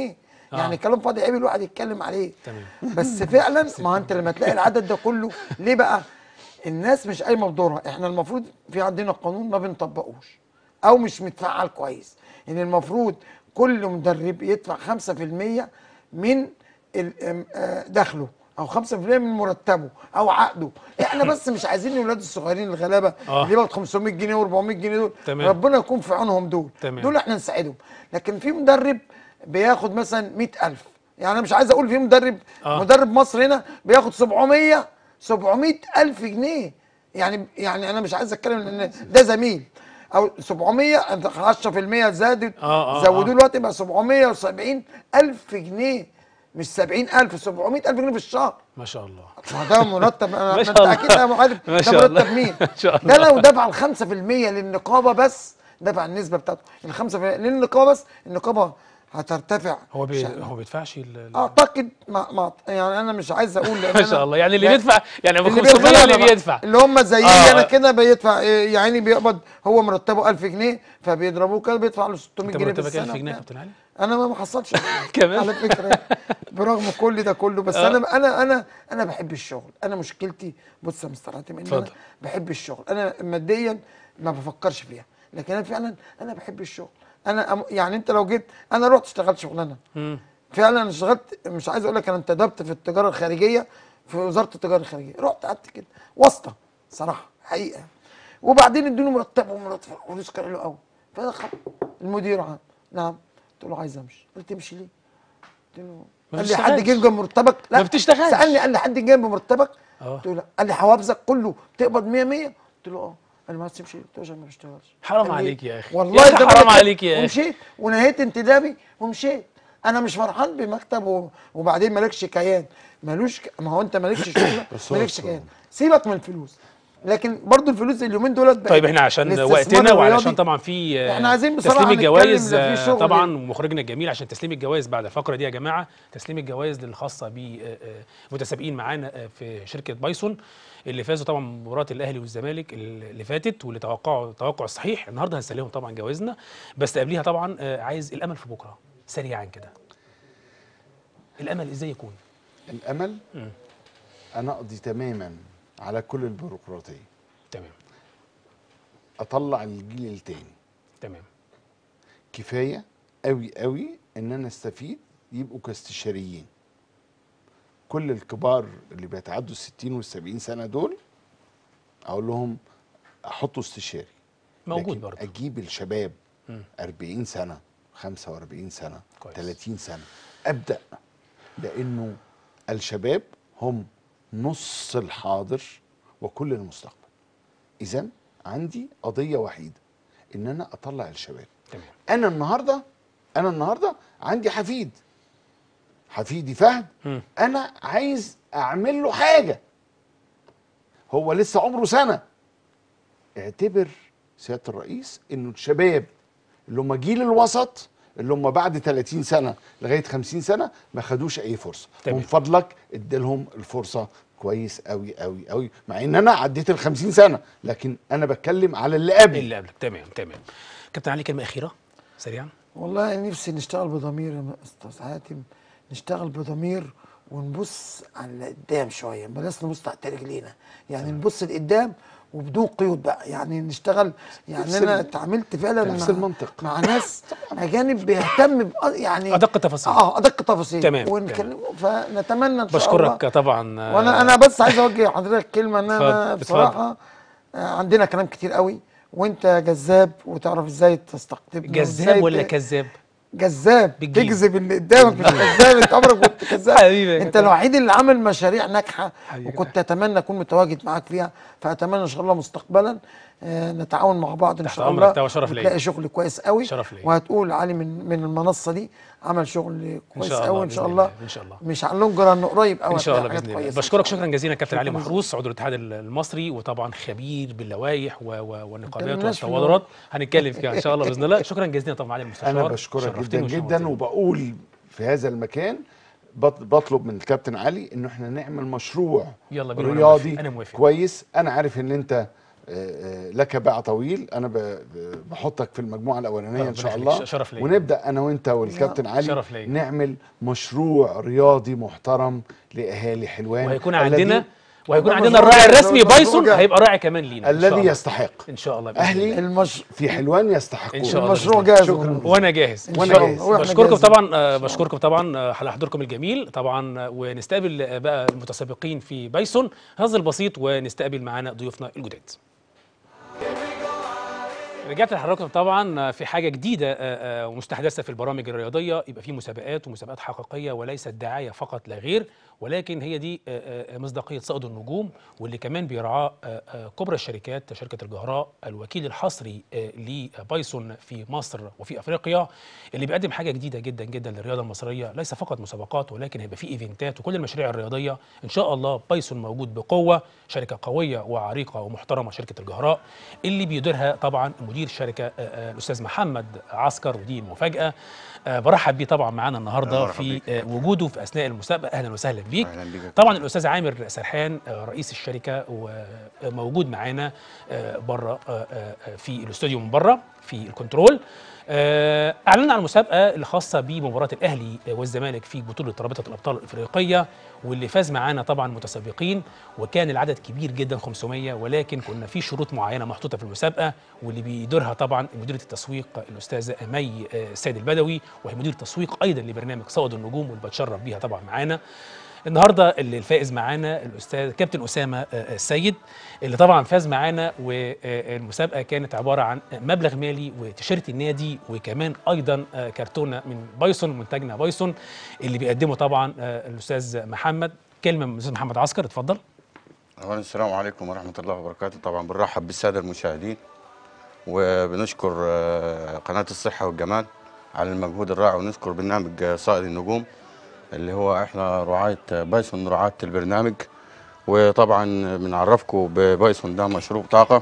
آه. يعني كلام فاضي عيب الواحد يتكلم عليه تمام بس فعلا ما انت لما تلاقي العدد ده كله ليه بقى الناس مش قايمه بدورها احنا المفروض في عندنا قانون ما بنطبقوش او مش متفعل كويس يعني المفروض كل مدرب يدفع 5% من ال- ام- آه، دخله او 5% من مرتبه او عقده احنا بس مش عايزين الولاد الصغيرين الغلابه آه. اللي بياخد 500 جنيه و400 جنيه دول تمام. ربنا يكون في عونهم دول تمام. دول احنا نساعدهم لكن في مدرب بياخد مثلا 100000 يعني انا مش عايز اقول في مدرب آه. مدرب مصر هنا بياخد 700 700 الف جنيه يعني يعني انا مش عايز اتكلم لان ده زميل او 700 انت 10% زادت آه، آه، زودوه آه. دلوقتي بقى 770 الف جنيه مش 70000 700 الف جنيه في الشهر ما شاء الله ما ده مرتب انا ما شاء انت الله. اكيد انا عارف ما ده شاء مرتب الله. مين ما شاء ده الله. لو دفع ال 5% للنقابه بس دفع النسبه بتاعته ال 5% للنقابه بس النقابه هترتفع هو بي... شأن. هو بيدفعش ال... ال- اعتقد ما, ما يعني انا مش عايز اقول لان ما أنا- شاء الله يعني اللي لا- بيدفع يعني ابو اللي 500 اللي بيتغلب بقى، بيدفع اللي هم زيي آه. انا كده بيدفع إيه، يا عيني بيقبض هو مرتبه 1000 جنيه فبيضربوه كده بيدفع له 600 انت جنيه في مرتبك السنه 1000 جنيه يا وبتاع. كابتن علي انا ما حصلش كمان؟ على فكره برغم كل ده كله بس آه. انا انا انا انا بحب الشغل انا مشكلتي بص يا مستر حاتم ان انا اتفضل. بحب الشغل انا ماديا ما بفكرش فيها لكن انا فعلا انا بحب الشغل انا أم- يعني انت لو جيت انا رحت اشتغلت شغلانه مم. فعلا انا اشتغلت مش عايز اقول لك انا انتدبت في التجاره الخارجيه في وزاره التجاره الخارجيه رحت قعدت كده واسطه صراحه حقيقه وبعدين ادوني مرتب ومرتب فلوس كان له قوي فدخل المدير عام نعم قلت له عايز امشي قلت امشي ليه؟ قلت له ما قال لي حد بتشتغلش. جه جنب مرتبك لا ما بتشتغلش. سالني قال لي حد جه جنب مرتبك اه. قلت له لا قال لي حوافزك كله بتقبض 100 100 قلت له اه قال لي ما عايز تمشي قلت له عشان ما بشتغلش حرام قال لي عليك يا أخي. والله يا أخي زي ما حرام قلت لك. عليك يا أخي. ومشيت ونهيت انتدابي ومشيت انا مش فرحان بمكتب و... وبعدين مالكش كيان مالوش ك... ما هو انت مالكش شغل بس هو مالكش أصلاً- كيان سيبك من الفلوس لكن برضو الفلوس اليومين دولت بقت طيب احنا عشان الاستثمار وقتنا وعلشان الرياضي طبعا في آه، احنا عايزين بصراحة تسليم نتكلم الجوائز إن في آه، شغل. طبعا ومخرجنا الجميل عشان تسليم الجوائز بعد الفقره دي يا جماعه تسليم الجوائز الخاصه بمتسابقين معانا آه، في شركه بايسون اللي فازوا طبعا مباراه الاهلي والزمالك اللي فاتت واللي توقعوا التوقع الصحيح النهارده هنسلمهم طبعا جوائزنا بس قبليها طبعا آه، عايز الامل في بكره سريعا كده الامل ازاي يكون الامل مم. انا اقضي تماما على كل البيروقراطيه تمام اطلع الجيل التاني تمام كفايه قوي قوي ان انا استفيد يبقوا كاستشاريين كل الكبار اللي بيتعدوا الستين والسبعين سنه دول اقول لهم احطوا استشاري موجود لكن برضه اجيب الشباب مم. 40 سنه 45 سنه كويس. 30 سنه ابدا لانه الشباب هم نص الحاضر وكل المستقبل اذا عندي قضيه وحيده ان انا اطلع الشباب تمام انا النهارده انا النهارده عندي حفيد حفيدي فهد مم. انا عايز اعمل له حاجه هو لسه عمره سنه اعتبر سياده الرئيس انه الشباب اللي هم جيل الوسط اللي هم بعد 30 سنه لغايه 50 سنه ما خدوش اي فرصه تمام. من فضلك اديلهم الفرصه كويس قوي قوي قوي مع ان انا عديت ال 50 سنه لكن انا بتكلم على اللي قبلي اللي قبلك تمام تمام كابتن علي كلمه اخيره سريعا والله نفسي نشتغل بضمير يا استاذ حاتم نشتغل بضمير ونبص على قدام شويه بلاش نبص تحت رجلينا يعني نبص لقدام وبدون قيود بقى يعني نشتغل يعني نفس انا ال- اتعاملت فعلا نفس مع, المنطق. مع ناس اجانب بيهتم ب يعني ادق التفاصيل اه ادق التفاصيل تمام، ونكلم فنتمنى ان شاء الله بشكرك طبعا آه، وانا انا بس عايز اوجه لحضرتك كلمه ان انا اتفضل، بصراحه آه، عندنا كلام كتير قوي وانت جذاب وتعرف ازاي تستقطبنا جذاب وإزاي ولا ت- كذاب جذاب بالجيم. تجذب اللي قدامك مش كذاب انت عمرك كنت كذاب حبيبي يا انت كابتن. الوحيد اللي عامل مشاريع ناجحه حبيبي. وكنت اتمنى اكون متواجد معاك فيها فاتمنى ان شاء الله مستقبلا آه، نتعاون مع بعض ان تحت شاء أمرك، الله ده شرف ليا. وتلاقي شغل كويس قوي شرف ليا. وهتقول علي من من المنصه دي عمل شغل كويس شاء الله قوي ان شاء بإذن الله الله، إن شاء الله. مش هننجر انه قريب قوي ان شاء الله هتلاقي باذن حاجات الله كويسة إن بشكرك شاء شكرا جزيلا كابتن علي شكراً. محروس عضو الاتحاد المصري وطبعا خبير باللوائح و- و- والنقابات متكلمناش في والتوادرات هنتكلم فيها ان شاء الله باذن الله شكرا جزيلا طبعا علي المستشار انا بشكرك شرفتني جدا جدا وشرفتني. وبقول في هذا المكان بط- بطلب من الكابتن علي انه احنا نعمل مشروع يلا بينا وأنا رياضي موافق. أنا موافق. كويس انا عارف ان انت آه، لك باع طويل انا ب- ب- بحطك في المجموعه الاولانيه ان ربنا شاء يخليك، الله شرف ليا. ونبدا انا وانت والكابتن علي شرف ليا. نعمل مشروع رياضي محترم لاهالي حلوان وهيكون الذي- عندنا وهيكون والله عندنا مشروع الراعي جاهز، الرسمي مشروع بايسون جاهز. هيبقى راعي كمان لينا إن شاء الذي الله. يستحق ان شاء الله بإذن الله. اهلي المش... في حلوان يستحقون ان شاء الله المشروع بإذن الله. جاهز شكراً. وانا جاهز إن وأنا شاء جاهز. الله وإحنا بشكركم جاهزين. طبعا آه، بشكركم طبعا آه، على حضوركم الجميل طبعا آه، ونستقبل آه، بقى المتسابقين في بايسون هذا البسيط ونستقبل معانا ضيوفنا الجداد رجعت لحضراتكم طبعا في حاجه جديده آه، آه، ومستحدثه في البرامج الرياضيه يبقى في مسابقات ومسابقات حقيقيه وليست دعايه فقط لا غير ولكن هي دي آه، آه، مصداقيه صقد النجوم واللي كمان بيرعاه آه، آه، كبرى الشركات شركه الجهراء الوكيل الحصري آه، لبايسون في مصر وفي افريقيا اللي بيقدم حاجه جديده جدا جدا للرياضه المصريه ليس فقط مسابقات ولكن هيبقى في ايفنتات وكل المشاريع الرياضيه ان شاء الله بايسون موجود بقوه شركه قويه وعريقه ومحترمه شركه الجهراء اللي بيديرها طبعا مدير الشركه آه، آه، الاستاذ محمد عسكر ودي المفاجاه آه، برحب بيه طبعا معانا النهارده مرحبا في بيك. آه، وجوده في اثناء المسابقه اهلا وسهلا بيك أهلاً بيك. طبعا الاستاذ عامر سرحان آه، رئيس الشركه وموجود معانا بره في الاستوديو من بره في الكنترول آه، اعلنا عن المسابقه الخاصه بمباراه الاهلي والزمالك في بطوله رابطه الابطال الافريقيه واللي فاز معانا طبعا متسابقين وكان العدد كبير جدا 500 ولكن كنا في شروط معينه محطوطه في المسابقه واللي بيديرها طبعا مديره التسويق الاستاذه مي آه، السيد البدوي وهي مدير تسويق ايضا لبرنامج صوت النجوم واللي بتشرف بيها طبعا معانا النهارده اللي الفائز معانا الاستاذ كابتن اسامه آه، السيد اللي طبعا فاز معانا والمسابقه كانت عباره عن مبلغ مالي وتيشيرت النادي وكمان ايضا آه، كرتونه من بايسون منتجنا بايسون اللي بيقدمه طبعا آه، الاستاذ محمد كلمه من الاستاذ محمد عسكر اتفضل اولا السلام عليكم ورحمه الله وبركاته طبعا بنرحب بالساده المشاهدين وبنشكر آه، قناه الصحه والجمال على المجهود الرائع ونشكر برنامج آه، صائد النجوم اللي هو احنا رعاة بايسون رعاة البرنامج وطبعا بنعرفكم ببايسون ده مشروب طاقه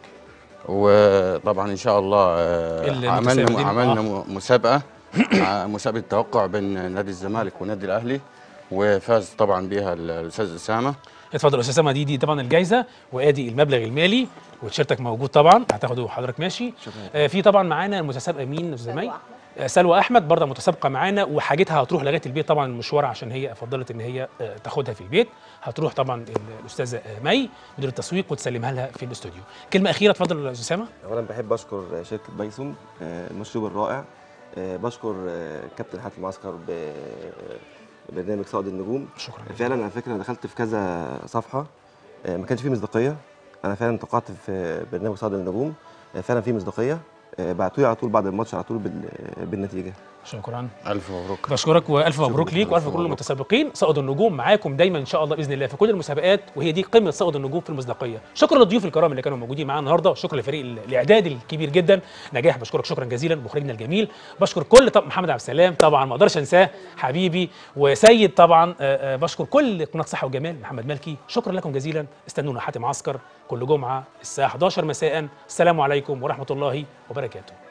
وطبعا ان شاء الله آه، المتسابقين، عملنا عملنا آه. م- مسابقه آه، مسابقه توقع بين نادي الزمالك ونادي الاهلي وفاز طبعا بيها الاستاذ اسامه اتفضل استاذ اسامه دي دي طبعا الجائزه وادي المبلغ المالي وتيشيرتك موجود طبعا هتاخده حضرتك ماشي آه في طبعا معانا المتسابقه مين استاذ مي آه، سلوى احمد برضه متسابقه معانا وحاجتها هتروح لغايه البيت طبعا المشوار عشان هي فضلت ان هي آه، تاخدها في البيت هتروح طبعا ال- الاستاذه آه، مي مدير التسويق وتسلمها لها في الاستوديو كلمه اخيره اتفضل يا استاذ اسامه اولا بحب اشكر شركه بايسون آه، المشروب الرائع آه، بشكر آه، كابتن حاتم معسكر ببرنامج صائد النجوم شكرا فعلا على فكره أنا دخلت في كذا صفحه آه، ما كانش فيه مصداقيه انا فعلا توقعت في برنامج صائد النجوم آه، فعلا فيه مصداقيه آه، بعتوا لي على طول بعد الماتش على طول بال- بالنتيجه شكرا الف مبروك بشكرك والف مبروك شكراً. ليك والف ألف مبروك مبروك. للمتسابقين صقد النجوم معاكم دايما ان شاء الله باذن الله في كل المسابقات وهي دي قمه صقد النجوم في المصداقيه شكرا للضيوف الكرام اللي كانوا موجودين معانا النهارده شكرا لفريق ال- الاعداد الكبير جدا نجاح بشكرك شكرا جزيلا مخرجنا الجميل بشكر كل طب محمد عبد السلام طبعا ما اقدرش انساه حبيبي وسيد طبعا آه، آه، بشكر كل قناه صحه وجمال محمد ملكي شكرا لكم جزيلا استنونا حاتم عسكر كل جمعه الساعه 11 مساء السلام عليكم ورحمه الله وبركاته